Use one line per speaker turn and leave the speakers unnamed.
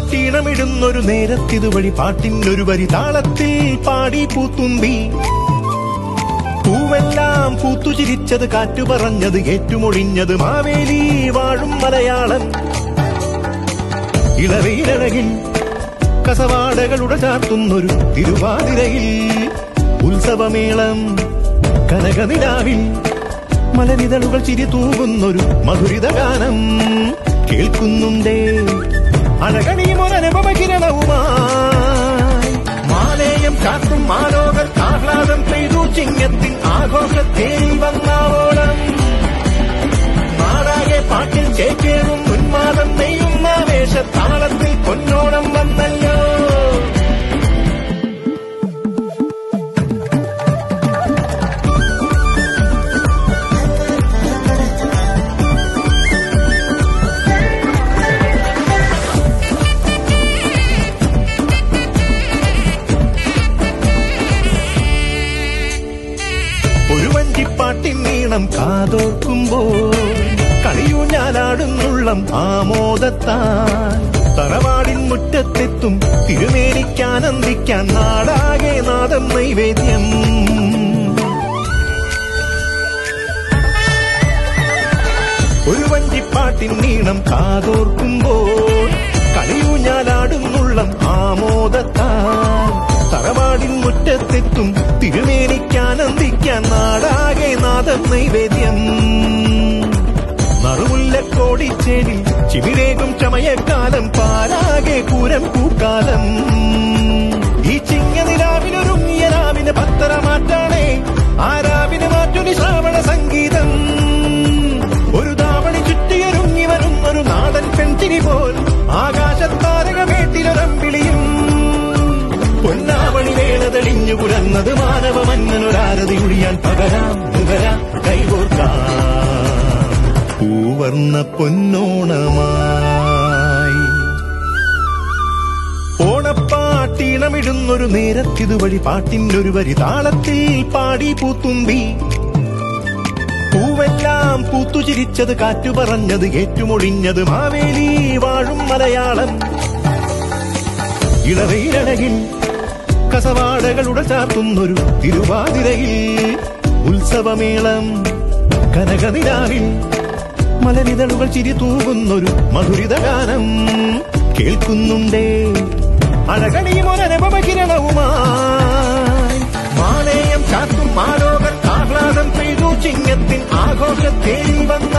ഓണപ്പാട്ടീണമിടുന്നൊരു നേരത്തിതുവഴി പാട്ടിനൊരു വരി താളത്തിൽ പാടി പൂത്തുമ്പി പൂവെല്ലാം പൂത്തുചിരിച്ചത് കാറ്റു പറഞ്ഞത് ഏറ്റുമൊഴിഞ്ഞത് മാവേലി വാഴും മലയാളം ഇളവയിലഴകിൽ കസവാടകളുടെ ചാർത്തുന്നൊരു തിരുവാതിരയിൽ ഉത്സവമേളം കനകനിലാവിൽ മലനിതളുകൾ ചിരി തൂകുന്നൊരു മധുരിത ഗാനം കേൾക്കുന്നുണ്ടേ അഴകണിയുമൊരനുപമ കിരണവുമായി മാലേയം കാത്തും മാലോകർ ആഹ്ലാദം പെയ്തു ചിങ്ങത്തിൻ ആഘോഷത്തേരി വന്നാവോളം നാടാകെ പാട്ടിൽ ചേക്കേറും ഉന്മാദം നെയ്യുന്ന വേഷത്താളത്തിൽ പൊന്നോണം വന്നല്ലോ ഒരു വഞ്ചിപ്പാട്ടിൻ നീളം കാതോർക്കുമ്പോൾ കളിയൂഞ്ഞാലാടുന്നുള്ളം ആമോദത്താൽ തറവാടിൻ മുറ്റത്തെത്തും തിരുമേനിക്കാനന്ദിക്കാൻ നാടാകെ നാദം നൈവേദ്യം ഒരു വഞ്ചിപ്പാട്ടിൻ നീളം കാതോർക്കുമ്പോൾ കളിയൂഞ്ഞാലാടുന്നുള്ളം ആമോദത്താൽ തറവാടിൻ മുറ്റത്തെത്തും തിരുമേനിക്കാനന്ദിക്കാൻ നാടാകെ നാദം നൈവേദ്യം നറുമുല്ലക്കോടിച്ചേരി ചിമിരേകും ചമയക്കാലം പാരാകെ പൂരം പൂക്കാലം ഈ ചിങ്ങനിലാവിനൊരുങ്ങിയ രാവിന് പത്തര മാറ്റാണേ ആ രാവിന് മാറ്റൊരു ശ്രാവണ സംഗീതം ഒരു ദാവണി ചുറ്റിയൊരുങ്ങി വരുന്നൊരു നാടൻ പെൺചിരി പോൽ ആകാശത്താരകമേട്ടിലൊരമ്പിളിയും പൊന്നാവണി വേള തെളിഞ്ഞു പുലർന്നത് മാനവ മന്നനൊരാരതി ഒഴിയാൻ പകരാം നുകരാം കൈകോർക്കാം പൂവർണ്ണ പൊന്നോണമായി ഓണപ്പാട്ടീണമിടുന്നൊരു നേരത്തിതുവഴി പാട്ടിനൊരു വരി താളത്തിൽ പാടി പൂത്തുമ്പി പൂവെല്ലാം പൂത്തുചിരിച്ചത് കാറ്റു പറഞ്ഞത് ഏറ്റുമൊഴിഞ്ഞത് മാവേലി വാഴും മലയാളം ഇളവയിലഴകിൽ കസവാടകളുടെ ചാർത്തുന്നൊരു തിരുവാതിരയിൽ ഉത്സവമേളം കനകനിലാവിൽ മലനിതളുകൾ ചിരി തൂകുന്നൊരു മധുരിത ഗാനം കേൾക്കുന്നുണ്ടേ അഴകണിയുമൊരനുപമ കിരണവുമായി മാലേയം കാത്തും മാലോകർ ആഹ്ലാദം പെയ്തു ചിങ്ങത്തിൻ ആഘോഷത്തേരി വന്ന